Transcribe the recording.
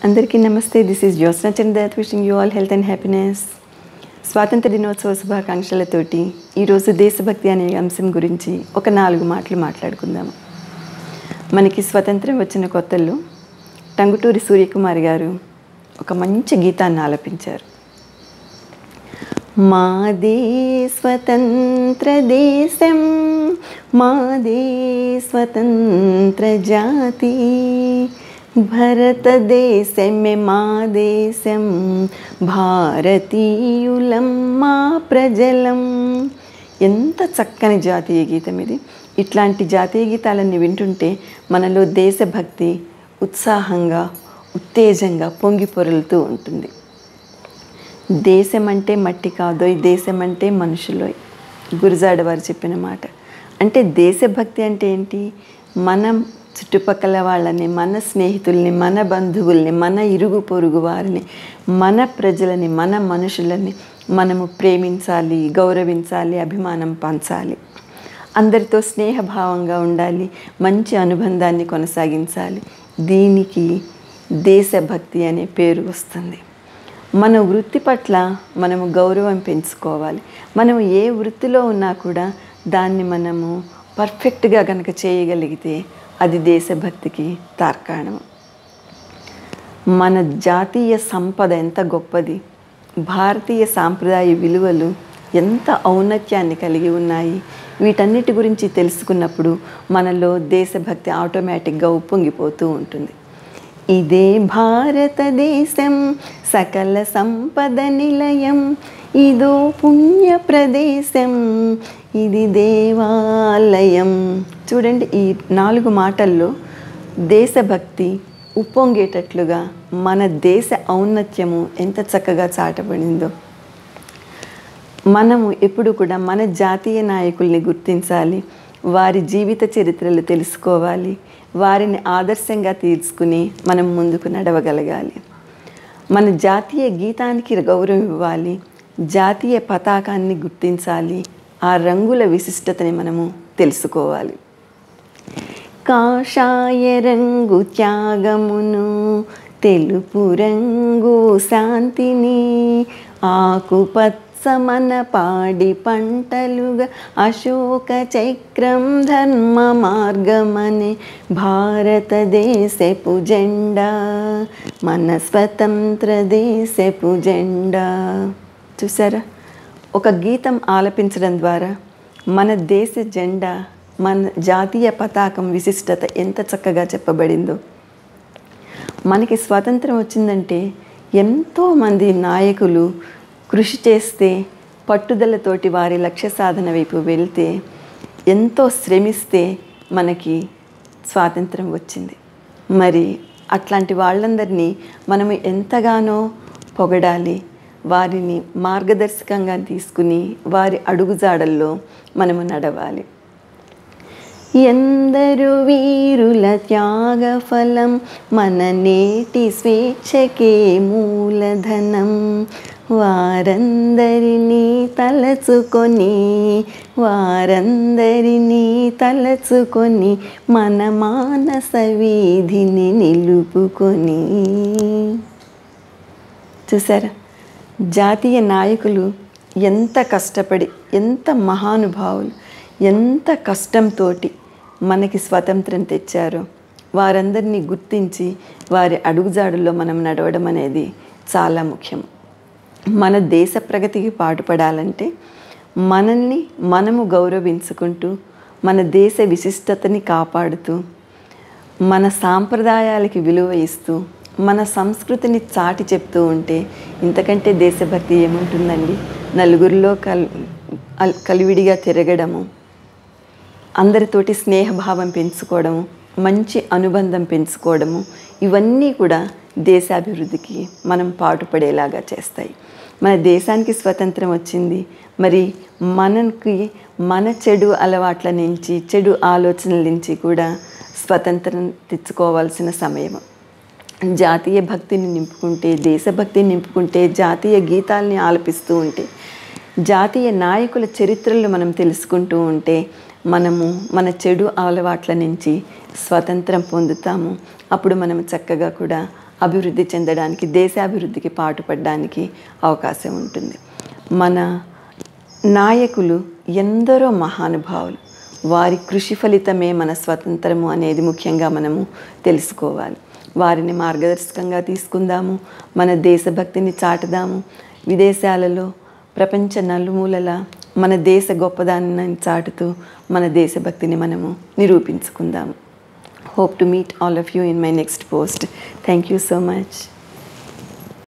అందరికీ నమస్తే this is Jyotsna Chandradat wishing you all health and happiness స్వాతంత్ర దినోత్సవ శుభాకాంక్షలతోటి ఈరోజు దేశభక్తి అనే అంశం గురించి ఒక నాలుగు మాటలు మాట్లాడుకుందాము మనకి స్వతంత్రం వచ్చిన కొత్తల్లో టంగుటూరి సూర్యకుమారి గారు ఒక మంచి గీతాన్ని ఆలపించారు మాదే స్వతంత్ర దేశం మాదే స్వతంత్ర జాతి భరతదేశమే మా దేశం భారతీయులం మా ప్రజలం ఎంత చక్కని జాతీయ గీతం ఇది ఇట్లాంటి జాతీయ గీతాలన్నీ వింటుంటే మనలో దేశభక్తి ఉత్సాహంగా ఉత్తేజంగా పొంగి పొరలుతూ ఉంటుంది దేశం అంటే మట్టి కాదోయ్ దేశం అంటే మనుషులోయ్ గురజాడ వారు చెప్పిన మాట అంటే దేశభక్తి అంటే ఏంటి మనం చుట్టుపక్కల వాళ్ళని మన స్నేహితుల్ని మన బంధువుల్ని మన ఇరుగు పొరుగు వారిని మన ప్రజలని మన మనుషులని మనము ప్రేమించాలి గౌరవించాలి అభిమానం పంచాలి అందరితో స్నేహభావంగా ఉండాలి మంచి అనుబంధాన్ని కొనసాగించాలి దీనికి దేశభక్తి అనే పేరు వస్తుంది మన వృత్తి పట్ల మనము గౌరవం పెంచుకోవాలి మనం ఏ వృత్తిలో ఉన్నా కూడా దాన్ని మనము పర్ఫెక్ట్గా కనుక చేయగలిగితే అది దేశభక్తికి తార్కాణం మన జాతీయ సంపద ఎంత గొప్పది భారతీయ సాంప్రదాయ విలువలు ఎంత ఔన్నత్యాన్ని కలిగి ఉన్నాయి వీటన్నిటి గురించి తెలుసుకున్నప్పుడు మనలో దేశభక్తి ఆటోమేటిక్గా ఉప్పొంగిపోతూ ఉంటుంది ఇదే భారతదేశం సకల సంపద నిలయం ఇదో పుణ్య ప్రదేశం ఇది దేవాలయం చూడండి ఈ నాలుగు మాటల్లో దేశభక్తి ఉప్పొంగేటట్లుగా మన దేశ ఔన్నత్యము ఎంత చక్కగా చాటబడిందో మనము ఎప్పుడు కూడా మన జాతీయ నాయకుల్ని గుర్తించాలి వారి జీవిత చరిత్రలు తెలుసుకోవాలి వారిని ఆదర్శంగా తీసుకుని మనం ముందుకు నడవగలగాలి మన జాతీయ గీతానికి గౌరవం ఇవ్వాలి జాతీయ పతాకాన్ని గుర్తించాలి ఆ రంగుల విశిష్టతని మనము తెలుసుకోవాలి కాషాయ రంగు త్యాగమును తెలుపు రంగు శాంతిని ఆకుపచ్చ మన పాడి పంటలుగా అశోక చక్రం ధర్మ మార్గమనే భారతదేశపు జెండా మన స్వతంత్ర దేశపు జెండా చూసారా ఒక గీతం ఆలపించడం ద్వారా మన దేశ జెండా మన జాతీయ పతాకం విశిష్టత ఎంత చక్కగా చెప్పబడిందో మనకి స్వాతంత్రం వచ్చిందంటే ఎంతోమంది నాయకులు కృషి చేస్తే పట్టుదలతోటి వారి లక్ష్య సాధన వైపు వెళ్తే ఎంతో శ్రమిస్తే మనకి స్వాతంత్రం వచ్చింది మరి అట్లాంటి వాళ్ళందరినీ మనము ఎంతగానో పొగడాలి వారిని మార్గదర్శకంగా తీసుకుని వారి అడుగుజాడల్లో మనము నడవాలి ఎందరు వీరుల త్యాగ ఫలం మన నేటి స్వేచ్ఛకే మూలధనం వారందరినీ తలచుకొని వారందరినీ తలచుకొని మన మానస వీధిని నిలుపుకొని చూసారా జాతీయ నాయకులు ఎంత కష్టపడి ఎంత మహానుభావులు ఎంత కష్టంతో మనకి స్వతంత్రం తెచ్చారో వారందరినీ గుర్తించి వారి అడుగుజాడుల్లో మనం నడవడం అనేది చాలా ముఖ్యం మన దేశ ప్రగతికి పాటుపడాలంటే మనల్ని మనము గౌరవించుకుంటూ మన దేశ విశిష్టతని కాపాడుతూ మన సాంప్రదాయాలకి విలువ ఇస్తూ మన సంస్కృతిని చాటి చెప్తూ ఉంటే ఇంతకంటే దేశభక్తి ఏముంటుందండి నలుగురిలో కల్ అల్- కలివిడిగా తిరగడము అందరితోటి స్నేహభావం పెంచుకోవడము మంచి అనుబంధం పెంచుకోవడము ఇవన్నీ కూడా దేశాభివృద్ధికి మనం పాటుపడేలాగా చేస్తాయి మన దేశానికి స్వతంత్రం వచ్చింది మరి మనకి మన చెడు అలవాట్ల నుంచి చెడు ఆలోచనల నుంచి కూడా స్వతంత్రం తెచ్చుకోవాల్సిన సమయం జాతీయ భక్తిని నింపుకుంటే దేశభక్తిని నింపుకుంటే జాతీయ గీతాల్ని ఆలపిస్తూ ఉంటే జాతీయ నాయకుల చరిత్రలు మనం తెలుసుకుంటూ ఉంటే మనము మన చెడు అలవాట్ల నుంచి స్వతంత్రం పొందుతాము అప్పుడు మనం చక్కగా కూడా అభివృద్ధి చెందడానికి దేశాభివృద్ధికి పాటుపడడానికి అవకాశం ఉంటుంది మన నాయకులు ఎందరో మహానుభావులు వారి కృషి ఫలితమే మన స్వతంత్రము అనేది ముఖ్యంగా మనము తెలుసుకోవాలి వారిని మార్గదర్శకంగా తీసుకుందాము మన దేశభక్తిని చాటుదాము విదేశాలలో ప్రపంచ నలుమూలల మన దేశ గొప్పదాన్ని చాటుతూ మన దేశభక్తిని మనము నిరూపించుకుందాము hope to meet all of you in my next post thank you so much